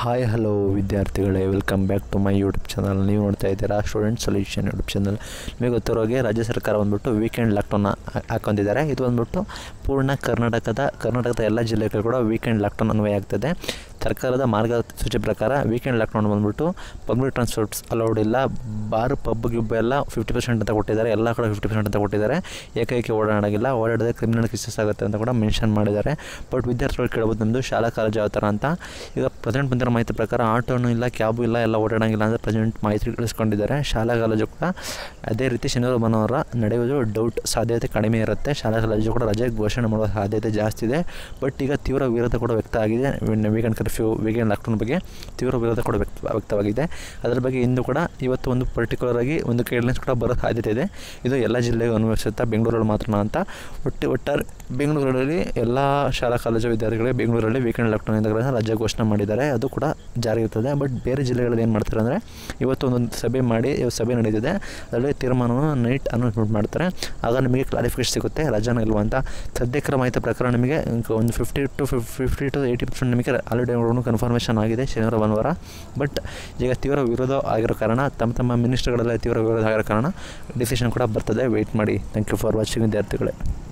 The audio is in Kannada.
ಹಾಯ್ ಹಲೋ ವಿದ್ಯಾರ್ಥಿಗಳೇ welcome back to my YouTube channel ನೀವು ನೋಡ್ತಾ ಇದ್ದೀರಾ ಸ್ಟೂಡೆಂಟ್ ಸೊಲ್ಯೂಷನ್ ಯೂಟ್ಯೂಬ್ ಚಾನಲ್ ನಿಮಗೆ ಗೊತ್ತಿರೋ ಹಾಗೆ ರಾಜ್ಯ ಸರ್ಕಾರ ಬಂದ್ಬಿಟ್ಟು ವೀಕೆಂಡ್ ಲಾಕ್ಡೌನ್ನ ಹಾಕೊಂಡಿದ್ದಾರೆ ಇದು ಬಂದ್ಬಿಟ್ಟು ಪೂರ್ಣ ಕರ್ನಾಟಕದ ಕರ್ನಾಟಕದ ಎಲ್ಲ ಜಿಲ್ಲೆಗಳು ಕೂಡ ವೀಕೆಂಡ್ ಲಾಕ್ಡೌನ್ ಅನ್ವಯ ಆಗ್ತದೆ ಸರ್ಕಾರದ ಮಾರ್ಗಸೂಚಿ ಪ್ರಕಾರ ವೀಕೆಂಡ್ ಲಾಕ್ಡೌನ್ ಬಂದ್ಬಿಟ್ಟು ಪಬ್ಲಿಕ್ ಟ್ರಾನ್ಸ್ಪೋರ್ಟ್ಸ್ ಅಲೌಡ್ ಇಲ್ಲ ಬಾರ್ ಪಬ್ ಗಿಬ್ ಎಲ್ಲ ಫಿಫ್ಟಿ ಪರ್ಸೆಂಟ್ ಅಂತ ಕೊಟ್ಟಿದ್ದಾರೆ ಎಲ್ಲ ಕಡೆ ಫಿಫ್ಟಿ ಪರ್ಸೆಂಟ್ ಅಂತ ಕೊಟ್ಟಿದ್ದಾರೆ ಏಕೈಕೆ ಓಡಾಡೋಂಗಿಲ್ಲ ಓಡಾಡಿದ್ರೆ ಕ್ರಿಮಿನಲ್ ಕೇಸಸ್ ಆಗುತ್ತೆ ಅಂತ ಕೂಡ ಮೆನ್ಷನ್ ಮಾಡಿದ್ದಾರೆ ಬಟ್ ವಿದ್ಯಾರ್ಥಿಗಳು ಕೇಳ್ಬೋದು ನಮ್ಮದು ಶಾಲಾ ಕಾಲೇಜು ಯಾವ ಥರ ಅಂತ ಈಗ ಪ್ರೆಸೆಂಟ್ ಬಂದಿರೋ ಮಾಹಿತಿ ಪ್ರಕಾರ ಆಟೋನು ಇಲ್ಲ ಕ್ಯಾಬು ಇಲ್ಲ ಎಲ್ಲ ಓಡಾಡೋಂಗಿಲ್ಲ ಅಂತ ಪ್ರೆಸೆಂಟ್ ಮಾಹಿತಿ ತಿಳಿಸ್ಕೊಂಡಿದ್ದಾರೆ ಶಾಲಾ ಕಾಲೇಜು ಕೂಡ ಅದೇ ರೀತಿ ಶನಿವಾರ ಭಾನುವಾರ ನಡೆಯುವುದು ಡೌಟ್ ಸಾಧ್ಯತೆ ಕಡಿಮೆ ಇರುತ್ತೆ ಶಾಲಾ ಕಾಲೇಜು ಕೂಡ ರಜೆ ಘೋಷಣೆ ಮಾಡುವ ಸಾಧ್ಯತೆ ಜಾಸ್ತಿ ಇದೆ ಬಟ್ ಈಗ ತೀವ್ರ ವಿರೋಧ ಕೂಡ ವ್ಯಕ್ತ ಆಗಿದೆ ವೀಕೆಂಡ್ ಕರ್ಫ್ಯೂ ವೀಕೆಂಡ್ ಲಾಕ್ಡೌನ್ ಬಗ್ಗೆ ತೀವ್ರ ವಿರೋಧ ಕೂಡ ವ್ಯಕ್ತ ವ್ಯಕ್ತವಾಗಿದೆ ಅದರ ಬಗ್ಗೆ ಇಂದು ಕೂಡ ಇವತ್ತು ಒಂದು ಪರ್ಟಿಕ್ಯುಲರ್ ಆಗಿ ಒಂದು ಗೈಡ್ಲೈನ್ಸ್ ಕೂಡ ಬರೋ ಸಾಧ್ಯತೆ ಇದೆ ಇದು ಎಲ್ಲ ಜಿಲ್ಲೆಗೂ ಅನ್ವಯಿಸುತ್ತಾ ಬೆಂಗಳೂರಲ್ಲಿ ಮಾತ್ರ ಅಂತ ಒಟ್ಟು ಒಟ್ಟಾರೆ ಬೆಂಗಳೂರಲ್ಲಿ ಎಲ್ಲ ಶಾಲಾ ಕಾಲೇಜು ವಿದ್ಯಾರ್ಥಿಗಳಿಗೆ ಬೆಂಗಳೂರಲ್ಲಿ ವೀಕೆಂಡ್ ಲಾಕ್ಡೌನ್ ರಜೆ ಘೋಷಣೆ ಮಾಡಿದ್ದಾರೆ ಅದು ಕೂಡ ಜಾರಿ ಇರ್ತದೆ ಬಟ್ ಬೇರೆ ಜಿಲ್ಲೆಗಳಲ್ಲಿ ಏನು ಮಾಡ್ತಾರೆ ಅಂದರೆ ಇವತ್ತು ಒಂದೊಂದು ಸಭೆ ಮಾಡಿ ಇವತ್ತು ಸಭೆ ನಡೀತಿದೆ ಅದರಲ್ಲಿ ತೀರ್ಮಾನವನ್ನು ನೈಟ್ ಅನೌನ್ಸ್ಮೆಂಟ್ ಮಾಡ್ತಾರೆ ಆಗ ನಿಮಗೆ ಕ್ಲಾರಿಫಿಕೇಶನ್ ಸಿಗುತ್ತೆ ರಜಾನ ಇಲ್ವಾ ಅಂತ ಸದ್ಯಕ್ಕರ ಮಾಹಿತಿ ಪ್ರಕಾರ ನಿಮಗೆ ಒಂದು fifty to fifty to eighty percent ನಿಮಗೆ ಹಾಲಿಡೇ ಕನ್ಫರ್ಮೇಷನ್ ಆಗಿದೆ ಶನಿವಾರ ಭಾನುವಾರ ಬಟ್ ಈಗ ತೀವ್ರ ವಿರೋಧ ಆಗಿರೋ ಕಾರಣ ತಮ್ಮ ತಮ್ಮ ಮಿನಿಸ್ಟರ್ಗಳೆಲ್ಲ ತೀವ್ರ ವಿರೋಧ ಆಗಿರೋ ಕಾರಣ ಡಿಸಿಷನ್ ಕೂಡ ಬರ್ತದೆ ವೆಯ್ಟ್ ಮಾಡಿ ಥ್ಯಾಂಕ್ ಯು ಫಾರ್ ವಾಚಿಂಗ್ ವಿದ್ಯಾರ್ಥಿಗಳೇ